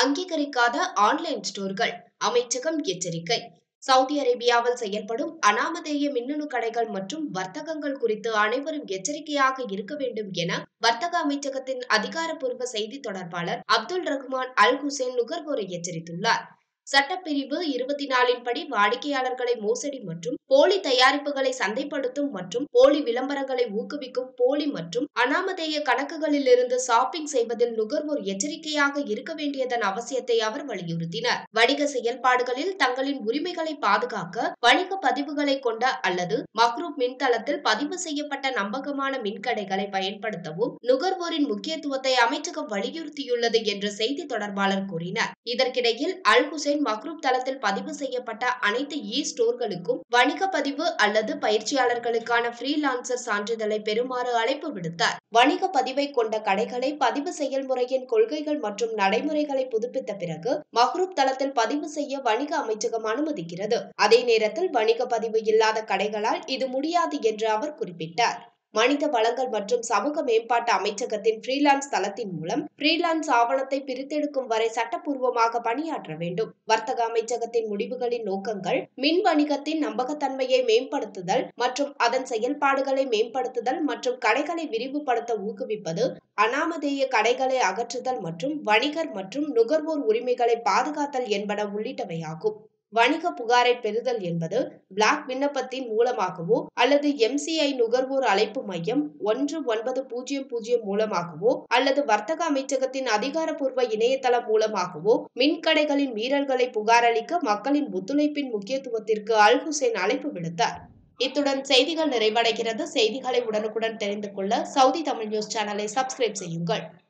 அங்கீகரிக்காத online ஸ்டோர்கள் அமைச்சகம் எச்சரிக்கை Saudi அரேபியாவில் செயல்படும் அனாமதேய மின்னணு கடைகள் மற்றும் வர்த்தகங்கள் குறித்து அனைவரும் எச்சரிக்கையாக இருக்க வேண்டும் என வர்த்தக அமைச்சகத்தின் அதிகாரப்பூர்வ செய்தி தொடர்பாளர் அப்துல் ரஹ்மான் அல் ஹுசேன் நுகர்வோரை எச்சரித்துள்ளார் சட்டப்பிரிவு இருபத்தி நாலின் படி வாடிக்கையாளர்களை மோசடி மற்றும் போலி தயாரிப்புகளை சந்தைப்படுத்தும் மற்றும் போலி விளம்பரங்களை ஊக்குவிக்கும் போலி மற்றும் அனாமதேய கணக்குகளில் இருந்து ஷாப்பிங் செய்வதில் நுகர்வோர் எச்சரிக்கையாக இருக்க வேண்டியதன் அவசியத்தை அவர் வலியுறுத்தினார் வணிக செயல்பாடுகளில் தங்களின் உரிமைகளை பாதுகாக்க வணிக பதிவுகளை கொண்ட அல்லது மக்ரூப் மின்தளத்தில் பதிவு செய்யப்பட்ட நம்பகமான மின்கடைகளை பயன்படுத்தவும் நுகர்வோரின் முக்கியத்துவத்தை அமைச்சகம் வலியுறுத்தியுள்ளது என்று செய்தி தொடர்பாளர் கூறினார் இதற்கிடையில் அல் ஹுசைன் மக்ரூப் தளத்தில் பதிவு செய்யப்பட்ட அனைத்து இ ஸ்டோர்களுக்கும் வணிக பதிவு அல்லது பயிற்சியாளர்களுக்கான ஃப்ரீலான்சர் சான்றிதழை பெறுமாறு அழைப்பு விடுத்தார் வணிக பதிவை கொண்ட கடைகளை பதிவு செயல்முறையின் கொள்கைகள் மற்றும் நடைமுறைகளை புதுப்பித்த பிறகு மக்ரூப் தளத்தில் பதிவு செய்ய வணிக அமைச்சகம் அனுமதிக்கிறது அதே நேரத்தில் வணிக பதிவு இல்லாத கடைகளால் இது முடியாது என்று அவர் குறிப்பிட்டார் மனித வளங்கள் மற்றும் சமூக மேம்பாட்டு அமைச்சகத்தின் ஃப்ரீலான்ஸ் தளத்தின் மூலம் ஃப்ரீலான்ஸ் ஆவணத்தை பிரித்தெடுக்கும் வரை சட்டப்பூர்வமாக பணியாற்ற வேண்டும் வர்த்தக அமைச்சகத்தின் முடிவுகளின் நோக்கங்கள் மின் வணிகத்தின் நம்பகத்தன்மையை மேம்படுத்துதல் மற்றும் அதன் செயல்பாடுகளை மேம்படுத்துதல் மற்றும் கடைகளை விரிவுபடுத்த ஊக்குவிப்பது அனாமதேய கடைகளை அகற்றுதல் மற்றும் வணிகர் மற்றும் நுகர்வோர் உரிமைகளை பாதுகாத்தல் என்பன உள்ளிட்டவையாகும் வணிக புகாரை பெறுதல் என்பது பிளாக் விண்ணப்பத்தின் மூலமாகவோ அல்லது எம்சிஐ நுகர்வோர் அழைப்பு மையம் ஒன்று ஒன்பது பூஜ்ஜியம் பூஜ்ஜியம் மூலமாகவோ அல்லது வர்த்தக அமைச்சகத்தின் அதிகாரப்பூர்வ இணையதளம் மூலமாகவோ மின்கடைகளின் மீறல்களை புகாரளிக்க மக்களின் ஒத்துழைப்பின் முக்கியத்துவத்திற்கு அல் ஹுசேன் அழைப்பு விடுத்தார் இத்துடன் செய்திகள் நிறைவடைகிறது செய்திகளை உடனுக்குடன் தெரிந்து கொள்ள சவுதி தமிழ் நியூஸ் சேனலை சப்ஸ்கிரைப் செய்யுங்கள்